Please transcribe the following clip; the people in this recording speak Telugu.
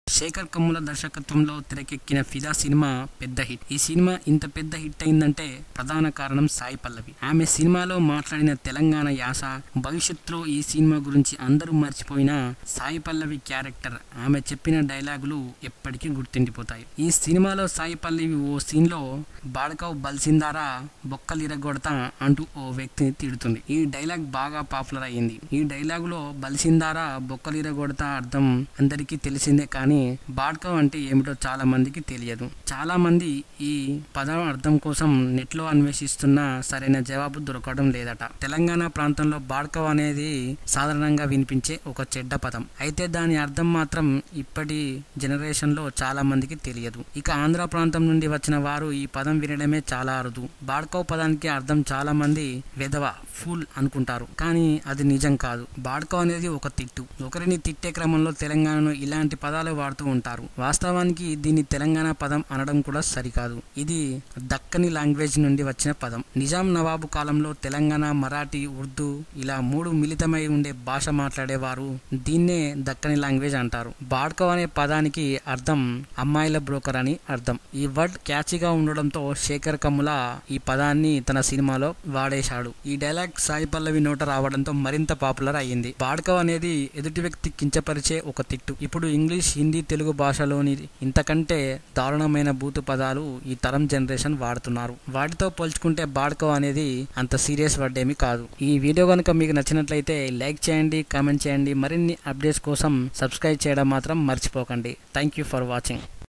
శేఖర్ కమ్ముల దర్శకత్వంలో తెరకెక్కిన ఫిదా సినిమా పెద్ద హిట్ ఈ సినిమా ఇంత పెద్ద హిట్ అయిందంటే ప్రధాన కారణం సాయి పల్లవి ఆమె సినిమాలో మాట్లాడిన తెలంగాణ యాస భవిష్యత్తులో ఈ సినిమా గురించి అందరూ మర్చిపోయిన సాయి పల్లవి క్యారెక్టర్ ఆమె చెప్పిన డైలాగులు ఎప్పటికీ గుర్తుండిపోతాయి ఈ సినిమాలో సాయి పల్లవి ఓ సీన్లో బాడకవ్ బల్సిందారా బొక్కలు ఇరగొడతా అంటూ ఓ వ్యక్తిని తిడుతుంది ఈ డైలాగ్ బాగా పాపులర్ అయ్యింది ఈ డైలాగులో బలిసిందారా బొక్కలు ఇరగొడతా అర్థం అందరికీ తెలిసిందే కానీ బాడ్కవ్ అంటే ఏమిటో చాలా మందికి తెలియదు చాలా మంది ఈ పదం అర్థం కోసం నెట్ లో అన్వేషిస్తున్నా సరైన జవాబు దొరకడం లేదట తెలంగాణ ప్రాంతంలో బాడ్కవ్ అనేది సాధారణంగా వినిపించే ఒక చెడ్డ పదం అయితే దాని అర్థం మాత్రం ఇప్పటి జనరేషన్ లో చాలా మందికి తెలియదు ఇక ఆంధ్ర ప్రాంతం నుండి వచ్చిన వారు ఈ పదం వినడమే చాలా అరుదు బాడ్కవ్ పదానికి అర్థం చాలా మంది వెధవ ఫుల్ అనుకుంటారు కానీ అది నిజం కాదు బాడ్కవ్ అనేది ఒక తిట్టు ఒకరిని తిట్టే క్రమంలో తెలంగాణలో ఇలాంటి పదాలు వాడుతూ ఉంటారు వాస్తవానికి దీన్ని తెలంగాణ పదం అనడం కూడా సరికాదు ఇది దక్కని లాంగ్వేజ్ నుండి వచ్చిన పదం నిజాం నవాబు కాలంలో తెలంగాణ మరాఠీ ఉర్దూ ఇలా మూడు మిళితమై ఉండే భాష మాట్లాడేవారు దీన్నే దక్కని లాంగ్వేజ్ అంటారు బాడ్కవ్ అనే పదానికి అర్థం అమ్మాయిల బ్రోకర్ అని అర్థం ఈ వర్డ్ క్యాచీగా ఉండడంతో శేఖర్ కమ్ముల ఈ పదాన్ని తన సినిమాలో వాడేశాడు ఈ డైలాగ్ సాయి పల్లవి నోట రావడంతో మరింత పాపులర్ అయ్యింది బాడ్కవ్ అనేది ఎదుటి వ్యక్తి కించపరిచే ఒక తిట్టు ఇప్పుడు ఇంగ్లీష్ హిందీ తెలుగు భాషలోని ఇంతకంటే దారుణమైన బూతు పదాలు ఈ తరం జనరేషన్ వాడుతున్నారు వాటితో పోల్చుకుంటే బాడ్కవ్ అనేది అంత సీరియస్ వర్డ్ ఏమి కాదు ఈ వీడియో కనుక మీకు నచ్చినట్లయితే లైక్ చేయండి కామెంట్ చేయండి మరిన్ని అప్డేట్స్ కోసం సబ్స్క్రైబ్ చేయడం మాత్రం మర్చిపోకండి థ్యాంక్ యూ ఫర్ వాచింగ్